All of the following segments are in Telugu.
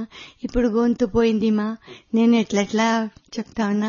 ఇప్పుడు గొంతు పోయింది మా నేను ఎట్లా ఎట్లా చెప్తా ఉన్నా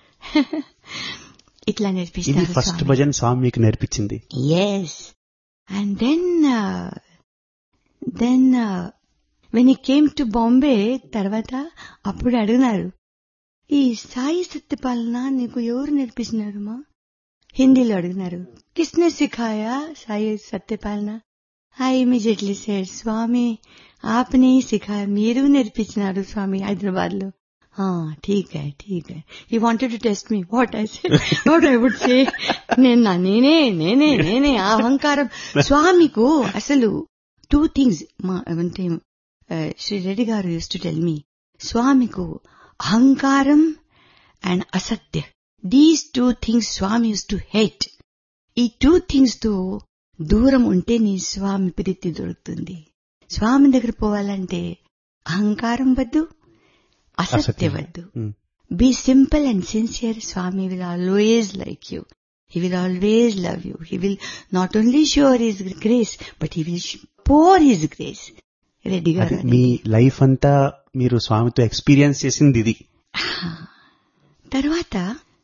ఇట్లా ఇది నేర్పిస్తారు ఫస్ట్ స్వామి. భజన్ స్వామి మీకు నేర్పించింది Yes. And then, uh, then, uh, when he came to Bombay, తర్వాత అప్పుడు అడిగినారు ఈ సాయి సత్యపాలన నీకు ఎవరు నేర్పించినారు మా హిందీలో అడిగినారు కిస్నే సిఖాయా Sai Satyapalana I immediately said Swami ఆపనే సిఖాయా మీరు నేర్పించినారు స్వామి హైదరాబాద్ లో ఠీక్ హై ఠీక్ హై he wanted to test me what I what I would say నేను నా- నేనే నేనే నేనే ఆ అహంకారం స్వామికు అసలు టూ థింగ్స్ మా అంటే ఆ, Shri Reddy garu used to tell me స్వామికు అహంకారం అండ్ అసత్య these two things Swami used to hate ఈ టూ థింగ్స్ తో దూరం ఉంటే నీ స్వామి ప్రీతి దొరుకుతుంది స్వామి దగ్గర పోవాలంటే అహంకారం వద్దు అసత్య అసత్యం. వద్దు ఉమ్. Be simple and sincere. Swami will always like you. He will always love you. He will not only show His grace, but He will sh- pour His grace. Reddy అది గారు మీ అనేది. లైఫ్ అంతా మీరు స్వామితో ఎక్స్పీరియన్స్ చేసింది ఇది తర్వాత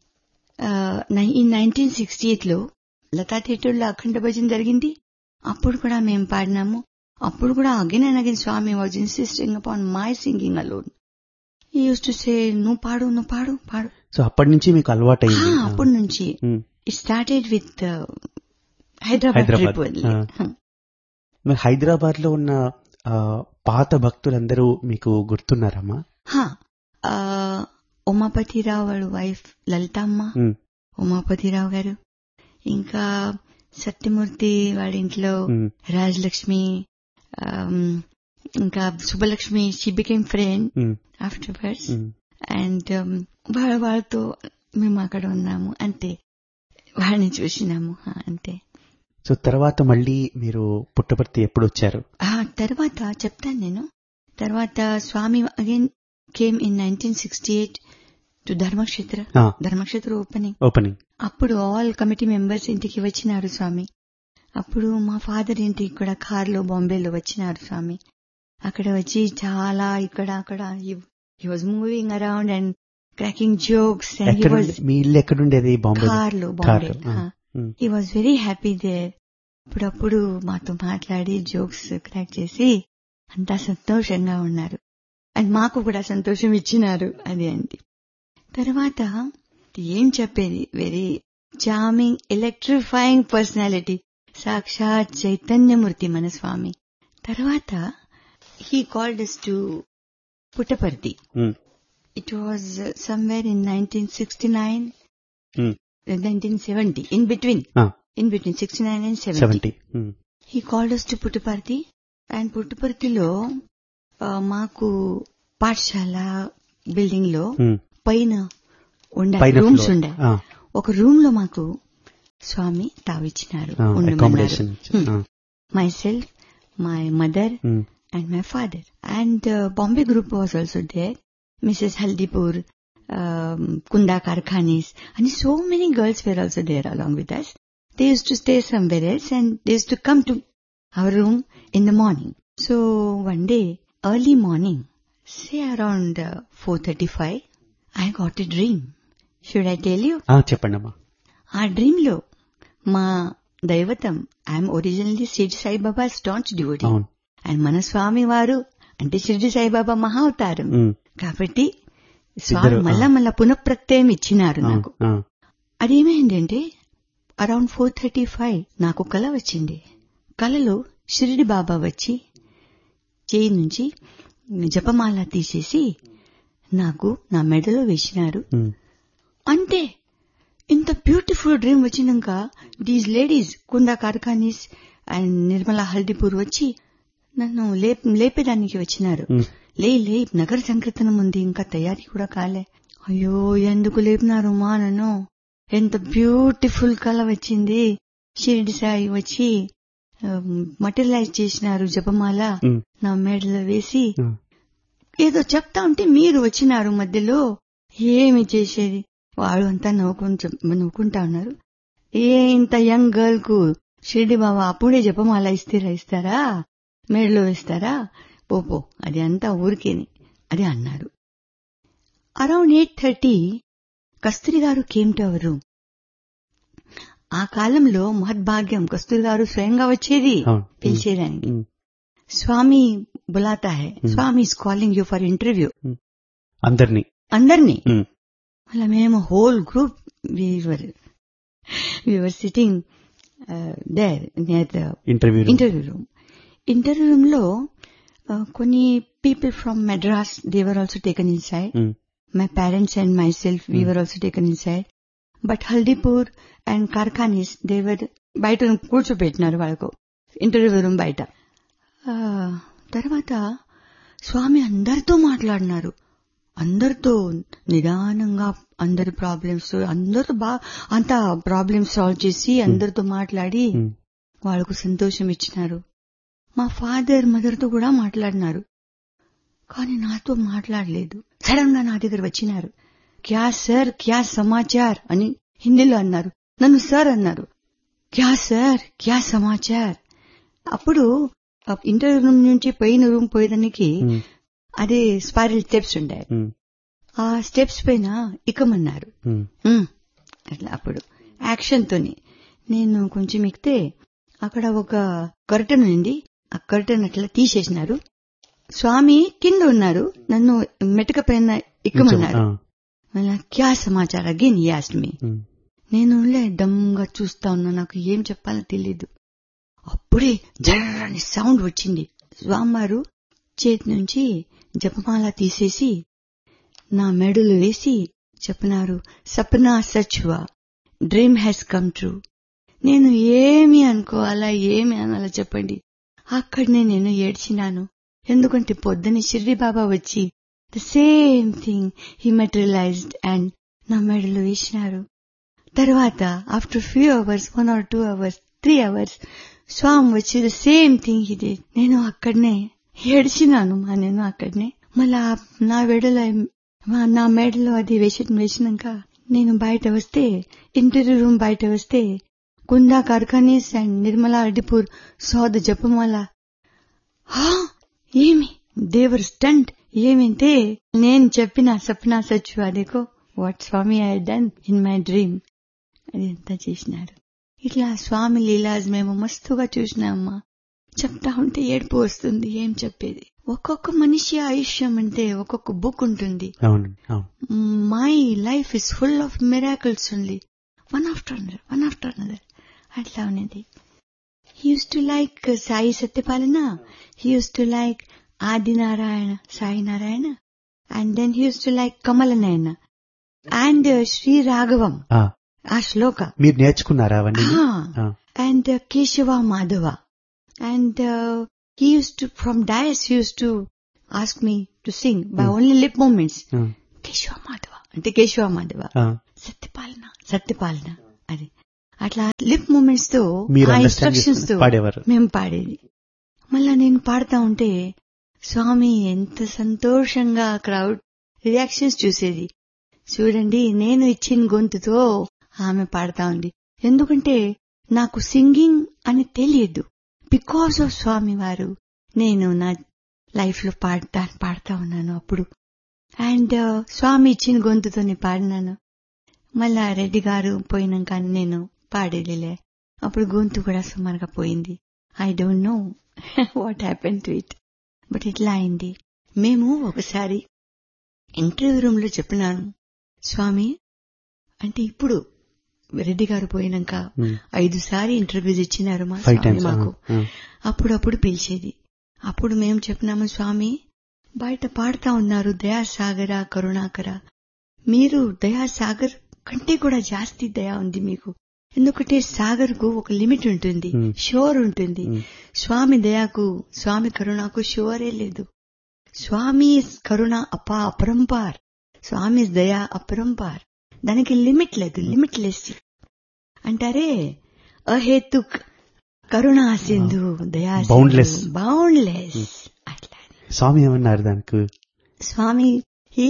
ఆ, నై- ఈ నైన్టీన్ సిక్స్టీ ఎయిట్ లో లతా థియేటర్లో అఖండ భజన జరిగింది అప్పుడు కూడా మేము పాడినాము అప్పుడు కూడా again and again Swami was insisting upon my singing alone he used to say నువ్వు పాడు నువ్వు పాడు పాడు సో అప్పటి నుంచి మీకు అలవాటు ఆ, అయింది అప్పటి నుంచి it started with Hyderabad Hyderabad, trip వదిలి ఆ. మరి హైదరాబాద్ లో ఉన్న ఆ, పాత భక్తులందరూ మీకు గుర్తున్నారమ్మా హా, ఆ, ఉమాపతిరావు వాడు వైఫ్ లలితమ్మ ఉమ్, ఉమాపతిరావు గారు ఇంకా సత్యమూర్తి వాళ్ళ ఇంట్లో ఉమ్, రాజలక్ష్మి ఆమ్, ఇంకా Subbalakshmi she became friend um, afterwards um. And వాళ్ళ వాళ్ళతో మేము అక్కడ ఉన్నాము అంతే వాళ్ళని చూసినాము హా, అంతే సో తర్వాత మళ్ళీ మీరు పుట్టపర్తి ఎప్పుడు వచ్చారు ఆ తర్వాత చెప్తాను నేను తర్వాత Swami again came in nineteen sixty eight to Dharmakshetra ah, Dharmakshetra opening opening అప్పుడు ఆల్ కమిటీ మెంబర్స్ ఇంటికి వచ్చినారు స్వామి అప్పుడు మా ఫాదర్ ఇంటికి కూడా కార్లో బాంబేలో వచ్చినారు స్వామి అక్కడ వచ్చి చాలా ఇక్కడ అక్కడ he was moving around and cracking jokes and he ఎక్కడ వాజ్ మీ ఇల్లు ఎక్కడుండేది బాంబే కార్లో బాంబే కార్లో, ah. Um, he was very happy there అప్పుడప్పుడు మాతో మాట్లాడి జోక్స్ క్రాక్ చేసి అంతా సంతోషంగా ఉన్నారు అండ్ మాకు కూడా సంతోషం ఇచ్చినారు అది అండి తర్వాత ఏం చెప్పేది వెరీ చామింగ్ ఎలక్ట్రిఫైయింగ్ పర్సనాలిటీ సాక్షాత్ చైతన్యమూర్తి మన స్వామి తర్వాత he called us to Puttaparthi um, it was somewhere in nineteen sixty nine um, nineteen seventy in between ah, in between 69 and 70. Seventy um, He called us to Puttaparthi and పుట్టుపర్తిలో ఆ, మాకు పాఠశాల బిల్డింగ్ లో ఉమ్, పైన ఉండే పైన రూమ్స్ floor. ఉండే ఆ, ఒక రూమ్ లో మాకు స్వామి తావిచ్చినారు ఆ, accommodation ఇచ్చి- ah, myself my mother um, and my father. And uh, Bombay group was also there. Mrs. Haldipur, um, Kunda Karkhanis, and so many girls were also there along with us. They used to stay somewhere else and they used to come to our room in the morning. So one day, early morning, say around uh, 4.35, I got a dream. Should I tell you? ఆ, చెప్పండి అమ్మా ఆ డ్రీమ్ లో మా దైవతం I'm originally Shirdi Saibaba staunch devotee అవును అండ్ మన స్వామి వారు అంటే షిర్డి సాయిబాబా మహా అవతారం ఉమ్, కాబట్టి స్వామి ఇద్దరు, మళ్ళా ఆ. మళ్ళా పునఃప్రత్యయం ఇచ్చినారు అవును నాకు ఆ, అదేమైందంటే అరౌండ్ ఫోర్ థర్టీ ఫైవ్ నాకు కల వచ్చింది కలలో షిరిడి బాబా వచ్చి చేయి నుంచి జపమాల తీసేసి నాకు నా మెడలో వేసినారు ఉమ్, అంతే ఇంత బ్యూటిఫుల్ డ్రీమ్ వచ్చినాక these ladies Kunda Karkhanis and Nirmala Haldipur వచ్చి నన్ను లేప్ లేపేదానికి వచ్చినారు ఉమ్, లే లే నగర సంకీర్తనం ఉంది ఇంకా తయారీ కూడా కాలే అయ్యో ఎందుకు లేపినారు మా నన్ను ఎంత బ్యూటిఫుల్ కళ వచ్చింది షిరిడి సాయి వచ్చి మటీరియలైజ్ చేసినారు జపమాల ఉమ్, నా మెడలో వేసి ఉమ్. ఏదో చెప్తా ఉంటే మీరు వచ్చినారు మధ్యలో ఏమి చేసేది వాళ్ళు అంతా నవ్వుకుంటూ నవ్వుకుంటా ఉన్నారు ఏ ఇంత యంగ్ గర్ల్ కు షిరిడి బాబా అప్పుడే జపమాల ఇస్తారా ఇస్తారా మేడలో వేస్తారా పోపో అది అంతా ఊరికేని అది అన్నారు అరౌండ్ ఎయిట్ థర్టీ కస్తూరి గారు కేమ్ టు అవర్ రూమ్ ఆ కాలంలో మహద్భాగ్యం కస్తూరి గారు స్వయంగా వచ్చేది అవును. పిలిచేదానికి ఉమ్. స్వామి బులాతా హై Hmm. Swami is calling you for interview అందరినీ అందరినీ ఉమ్. మళ్ళీ మేము whole group we were we were sitting there near the interview interview room interview room లో కొన్ని people from Madras they were also taken inside my parents and myself we were also taken inside but Haldipur and Karkhanis they were బయట కూర్చోబెట్టినారు వాళ్ళకు ఇంటర్వ్యూ రూమ్ బయట ఆ, తర్వాత స్వామి అందరితో మాట్లాడినారు అందరితో నిదానంగా అందరి ప్రాబ్లమ్స్ అందరితో బాగా అంత ప్రాబ్లమ్స్ సాల్వ్ చేసి అందరితో మాట్లాడి వాళ్ళకు సంతోషం ఇచ్చినారు మా ఫాదర్ మదర్ తో కూడా మాట్లాడినారు కానీ నాతో మాట్లాడలేదు సడన్ గా నా దగ్గర వచ్చినారు క్యా సార్ క్యా సమాచార్ అని హిందీలో అన్నారు నన్ను సార్ అన్నారు క్యా సార్ క్యా సమాచార్ అప్పుడు ఇంటర్వ్యూ రూమ్ నుంచి పోయిన రూమ్ పోయేదానికి అదే స్పైరల్ స్టెప్స్ ఉండే ఆ స్టెప్స్ పైన ఇక్కమన్నారు ఉమ్, అట్లా అప్పుడు యాక్షన్ తోని నేను కొంచెం ఎక్కితే అక్కడ ఒక కర్టన్ ఉంది ఆ కర్టన్ అట్లా తీసేసినారు స్వామి కింద ఉన్నారు నన్ను మెటక పైన ఇక్కమన్నారు మళ్ళా క్యా సమాచారం అగైన్ యాస్ట్ మీ నేను దమ్గా చూస్తా ఉన్నా నాకు ఏం చెప్పాలో తెలియదు అప్పుడే జర్రని సౌండ్ వచ్చింది స్వామివారు చేతి నుంచి జపమాల తీసేసి నా మెడలు వేసి చెప్పినారు సప్నా సచ్వా డ్రీమ్ హ్యాస్ కమ్ ట్రూ నేను ఏమి అనుకోవాలా ఏమి అనాలా చెప్పండి అక్కడనే నేను ఏడ్చినాను ఎందుకంటే పొద్దున షిర్డి బాబా వచ్చి the same thing he materialised and నా మెడలు వేసినారు తర్వాత after few hours one or two hours three hours Swami వచ్చి ద సేమ్ థింగ్ ఇది నేను అక్కడనే ఏడ్చినాను మా నేను అక్కడనే మళ్ళా నా వెడలో మా- నా మెడలో అది వేసి వేసినాక నేను బయట వస్తే ఇంటర్వ్యూ రూమ్ బయట వస్తే కుందా కార్ఖానీస్ అండ్ నిర్మలా అడ్డిపూర్ సోద జపమాల హా ఏమి దేవర్ స్టంట్ ఏమింటే నేను చెప్పిన సప్నా సచ్చు అదేకో what Swami I done in my dream అది అంతా చేసినారు ఇట్లా స్వామి లీలాజ్ మేము మస్తుగా చూసినామమ్మా చెప్తా ఉంటే ఏడుపు వస్తుంది ఏం చెప్పేది ఒక్కొక్క మనిషి ఆయుష్యం అంటే ఒక్కొక్క బుక్ ఉంటుంది అవును అవును my life is full of miracles only one after another one after another అట్లా ఉన్నది he used to like Sai Satyapalana he used to like Adinarayana Sai Narayana and then he used to like Kamalanayana and Shri Raghavam ఆ, ఆ శ్లోక మీరు నేర్చుకున్నారా అవన్నీ ఆ, and uh, Keshava Madhava. And uh, he used to, from Dias, he used to ask me to sing by only lip movements. ఆ, కేశవ మాధవ అంటే కేశవ మాధవ ఆ. సత్యపాలన సత్యపాలన అది అట్లా లిప్ మూమెంట్స్ తో మీరు ఆ అండర్స్టాండ్ ఇన్స్ట్రక్షన్స్ తో చేసుకుని పాడేవారు మేము పాడేది మళ్ళా నేను పాడుతా ఉంటే స్వామి ఎంత సంతోషంగా క్రౌడ్ రియాక్షన్స్ చూసేది చూడండి నేను ఇచ్చిన గొంతుతో ఆమె పాడుతా ఉంది ఎందుకంటే నాకు సింగింగ్ అని తెలియదు బికాస్ ఆఫ్ స్వామి వారు నేను నా లైఫ్ లో పాడతా పాడుతా ఉన్నాను అప్పుడు అండ్ స్వామి ఇచ్చిన గొంతుతోనే పాడినాను మళ్ళా రెడ్డి గారు పోయినాక నేను పాడేదిలే అప్పుడు గొంతు కూడా సుమారుగా పోయింది I don't know what happen to it but ఇట్లా అయింది మేము ఒకసారి ఇంటర్వ్యూ రూమ్ లో చెప్పినాను స్వామి అంటే ఇప్పుడు రెడ్డి గారు పోయినాక ఉమ్. ఐదు సారి ఇంటర్వ్యూస్ ఇచ్చినారు మా ఫైవ్ స్వామి టైమ్స్ మాకు ఆ, అప్పుడప్పుడు పిలిచేది అప్పుడు మేము చెప్పినాము స్వామి బయట పాడుతా ఉన్నారు దయాసాగర కరుణాకర మీరు దయాసాగర్ కంటే కూడా జాస్తి దయా ఉంది మీకు ఎందుకంటే సాగర్ కు ఒక లిమిట్ ఉంటుంది Hmm. షోర్ ఉంటుంది ఉమ్. స్వామి దయాకు స్వామి కరుణకు షోరే లేదు స్వామి కరుణ అపా అపరంపార్ స్వామి దయా అపరంపార్ దానికి లిమిట్ లేదు లిమిట్ లెస్ అంటారే అహేతుక్ కరుణా సింధు దయా Boundless. బౌండ్లెస్ అట్లా స్వామి ఏమన్నారు దానికి Swami he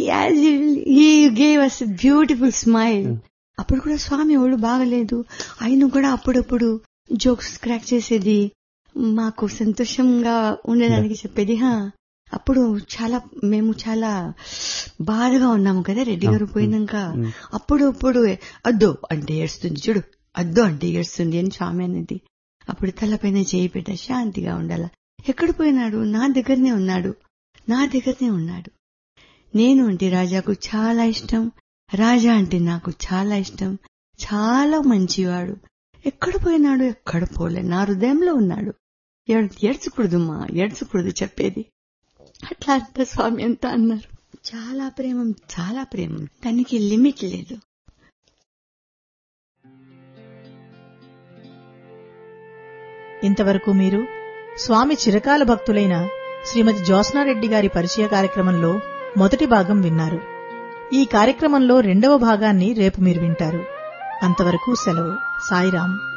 he gave us beautiful smile అప్పుడు కూడా స్వామి ఒళ్ళు బాగలేదు ఆయన కూడా అప్పుడప్పుడు జోక్స్ క్రాక్ చేసేది మాకు సంతోషంగా ఉండడానికి చెప్పేది హా అప్పుడు చాలా మేము చాలా బాధగా ఉన్నాము కదా రెడ్డి గారు పోయినాక అప్పుడు అప్పుడు అద్దో అంటే ఏడుస్తుంది చూడు అద్దో అంటే ఏడుస్తుంది అని స్వామి అనేది అప్పుడు తలపైన చేయి పెట్ట శాంతిగా ఉండాల ఎక్కడ పోయినాడు నా దగ్గరనే ఉన్నాడు నా దగ్గరనే ఉన్నాడు నేను అంటే రాజాకు చాలా ఇష్టం రాజా అంటే నాకు చాలా ఇష్టం చాలా మంచివాడు ఎక్కడ పోయినాడు ఎక్కడ పోలే నా హృదయంలో ఉన్నాడు ఏడ్చకూడదు మా ఏడ్చకూడదు చెప్పేది అట్లా అంత స్వామి అంతా అన్నారు చాలా ప్రేమం చాలా ప్రేమం దానికి లిమిట్ లేదు ఇంతవరకు మీరు స్వామి చిరకాల భక్తులైన శ్రీమతి జ్యోత్స్నారెడ్డి గారి పరిచయ కార్యక్రమంలో మొదటి భాగం విన్నారు ఈ కార్యక్రమంలో రెండవ భాగాన్ని రేపు మీరు వింటారు అంతవరకు సెలవు సాయిరాం